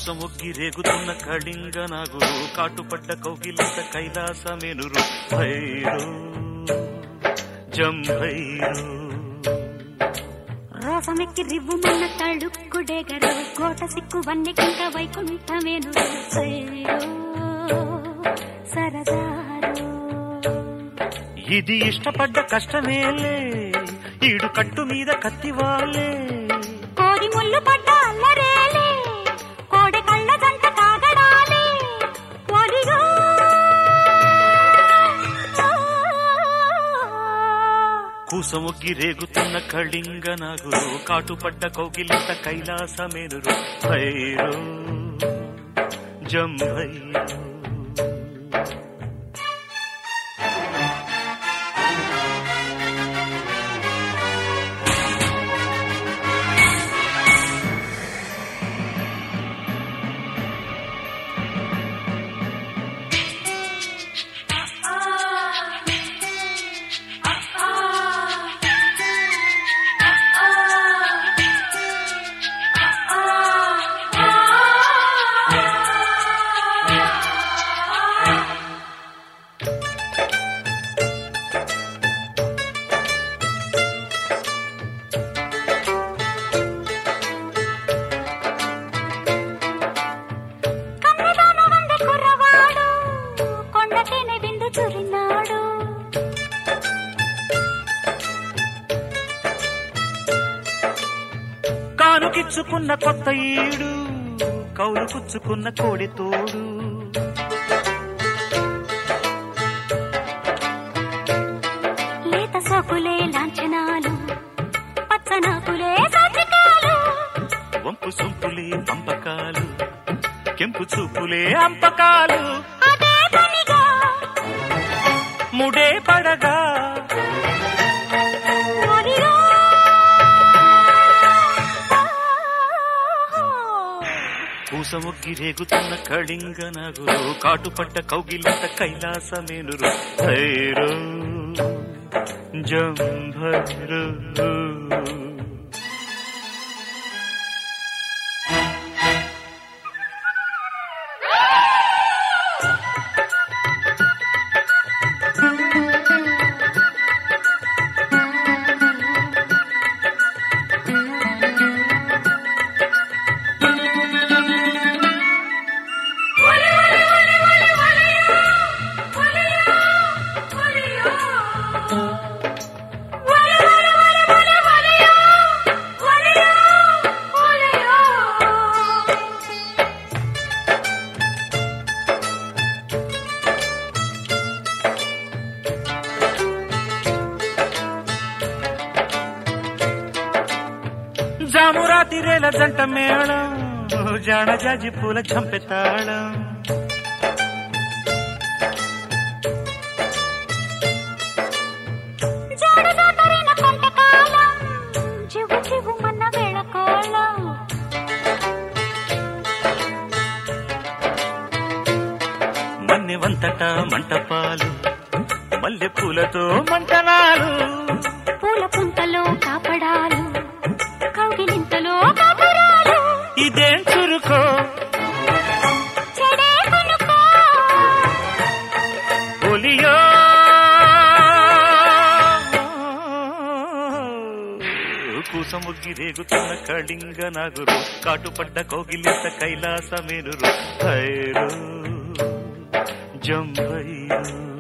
కూసమొగ్గి రేగుతున్న కళింగ నాగురు కాటుపడ్డ కౌగిలిత కైలాసమేనురు భైరు జంభైరు రోసమెక్కి రివ్వుమన్న తళుక్కుడేగరు కోట సిక్కు వన్నెకింక వైకుంఠమేను సైరో సరదారో ఇది ఇష్టపడ్డ కష్టమేలే ఈడు కట్టు మీద కత్తివాలే కోడి ముళ్ళు పడ్డ అల్లరేలే కోడి కళ్ళ జంట కాగడాలే ఒడిగో కూసమొగ్గి రేగుతున్న కళింగ నాగురు కాటుపడ్డ కౌగిలిత కైలాసమేనురు భైరు జంభైరు కన్నదాన వంద కుర్రవాడు కొండకేనే బిందు చురినాడు కానుకిచ్చుకున్న కొత్త ఈడు కౌలు పుచ్చుకున్న కోడి తోడు లేత సోకులే లాంఛనాలు పచ్చనాకులే సజ్జికాలు వంపు సొంపులే పంపకాలు కెంపు చూపులే అంపకాలు అదే పనిగా ముడే పడగా ఒడిలో కూసమొగ్గి రేగుతున్న కళింగ నగురు కాటుపడ్డ కౌగిలిత కైలాసమేనురు భైరు జంభైరు జామురాతిరేల జంట మేళం జాణ జాజి పూల చంపెతాళం జాడ జాతరైన కొంటకాలం చివు చివు మన్న వేళకోళం మన్నె వంతట మంటపాలు మల్లె పూలతో మంటనాలు పూల పుంతలో కాపడాలు కౌగిలింతలో కాపురాలు ఇదేం చురుకో చెడే కొనుకో ఒలియో కూసముగ్గి రేగుతున్న కళింగ నాగురు కాటుపడ్డ కౌగిలిత కైలాసమేనురు భైరు జంభైరు